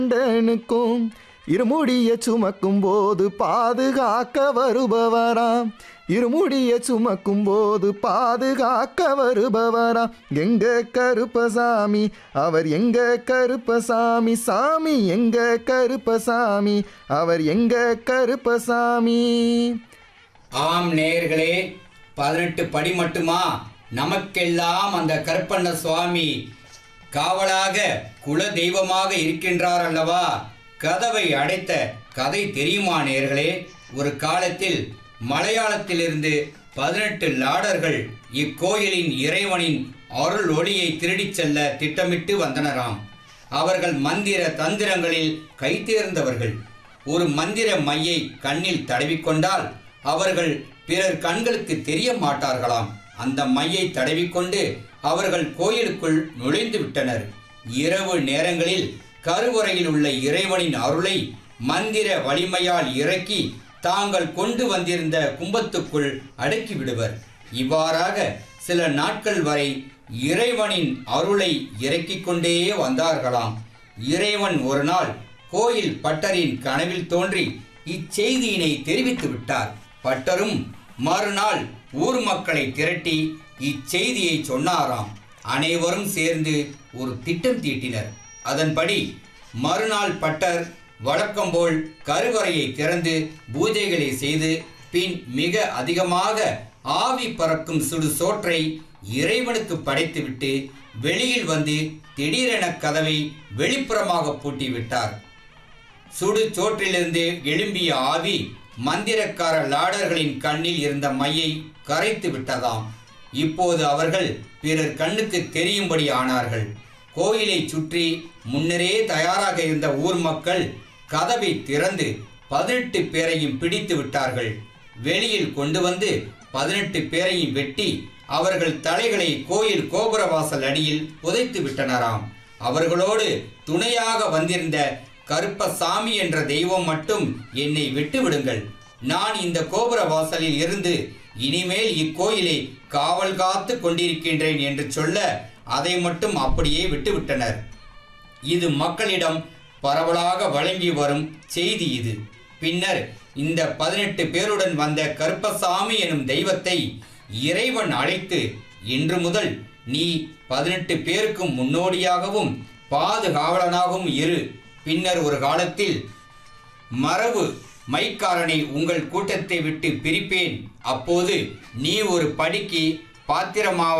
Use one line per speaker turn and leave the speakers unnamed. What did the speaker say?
கண்டனுக்கும் இருமுடிய சுமக்கும் போது பாதுகாக்க வருபவராம் இருமுடிய சுமக்கும் போது பாதுகாக்க வருபவராம் எங்க கருப்பசாமி அவர் எங்க கருப்பசாமி சாமி எங்க கருப்பசாமி அவர் எங்க கருப்பசாமி
ஆம் நேயர்களே பதினெட்டு படி மட்டுமா நமக்கெல்லாம் அந்த கருப்பண்ண சுவாமி காவலாக குல தெய்வமாக இருக்கின்றார் அல்லவா கதவை அடைத்த கதை தெரியுமா நேயர்களே ஒரு காலத்தில் மலையாளத்திலிருந்து பதினெட்டு லாடர்கள் இக்கோயிலின் இறைவனின் அருள் ஒளியை திருடிச் செல்ல திட்டமிட்டு வந்தனராம் அவர்கள் மந்திர தந்திரங்களில் கைதேர்ந்தவர்கள் ஒரு மந்திர மையை கண்ணில் தடவிக்கொண்டால் அவர்கள் பிறர் கண்களுக்கு தெரிய மாட்டார்களாம் அந்த மையை தடவிக்கொண்டு அவர்கள் கோயிலுக்குள் நுழைந்து விட்டனர் இரவு நேரங்களில் கருவறையில் உள்ள இறைவனின் அருளை மந்திர வலிமையால் இறக்கி தாங்கள் கொண்டு வந்திருந்த கும்பத்துக்குள் அடக்கி விடுவர் இவ்வாறாக சில நாட்கள் வரை இறைவனின் அருளை இறக்கிக் கொண்டே வந்தார்களாம் இறைவன் ஒரு நாள் கோயில் பட்டரின் கனவில் தோன்றி இச்செய்தியினை தெரிவித்து விட்டார் பட்டரும் மறுநாள் ஊர் மக்களை திரட்டி இச்செய்தியை சொன்னாராம் அனைவரும் சேர்ந்து ஒரு திட்டம் தீட்டினர் அதன்படி மறுநாள் பட்டர் வழக்கம்போல் கருவறையை திறந்து பூஜைகளை செய்து பின் மிக அதிகமாக ஆவி பறக்கும் சுடு சோற்றை இறைவனுக்கு படைத்துவிட்டு வெளியில் வந்து திடீரென கதவை வெளிப்புறமாக பூட்டி விட்டார் சுடு சோற்றிலிருந்து எழும்பிய ஆவி மந்திரக்கார லாடர்களின் கண்ணில் இருந்த மையை கரைத்து விட்டதாம் இப்போது அவர்கள் பிறர் கண்ணுக்கு தெரியும்படி ஆனார்கள் கோயிலை சுற்றி முன்னரே தயாராக இருந்த ஊர் மக்கள் கதவை திறந்து பதினெட்டு பேரையும் பிடித்து விட்டார்கள் வெளியில் கொண்டு வந்து பதினெட்டு பேரையும் வெட்டி அவர்கள் தலைகளை கோயில் கோபுரவாசல் அடியில் புதைத்து விட்டனராம் அவர்களோடு துணையாக வந்திருந்த கருப்பசாமி என்ற தெய்வம் மட்டும் என்னை விட்டு விடுங்கள் நான் இந்த கோபுர வாசலில் இருந்து இனிமேல் இக்கோயிலை காவல் காத்து கொண்டிருக்கின்றேன் என்று சொல்ல அதை மட்டும் அப்படியே விட்டுவிட்டனர் இது மக்களிடம் பரவலாக வழங்கி வரும் செய்தி இது பின்னர் இந்த பதினெட்டு பேருடன் வந்த கருப்பசாமி எனும் தெய்வத்தை இறைவன் அழைத்து இன்று முதல் நீ பதினெட்டு பேருக்கும் முன்னோடியாகவும் பாதுகாவலனாகவும் இரு பின்னர் ஒரு காலத்தில் மரபு மைக்காரனை உங்கள் கூட்டத்தை விட்டு பிரிப்பேன் அப்போது நீ ஒரு படிக்கு பாத்திரமாக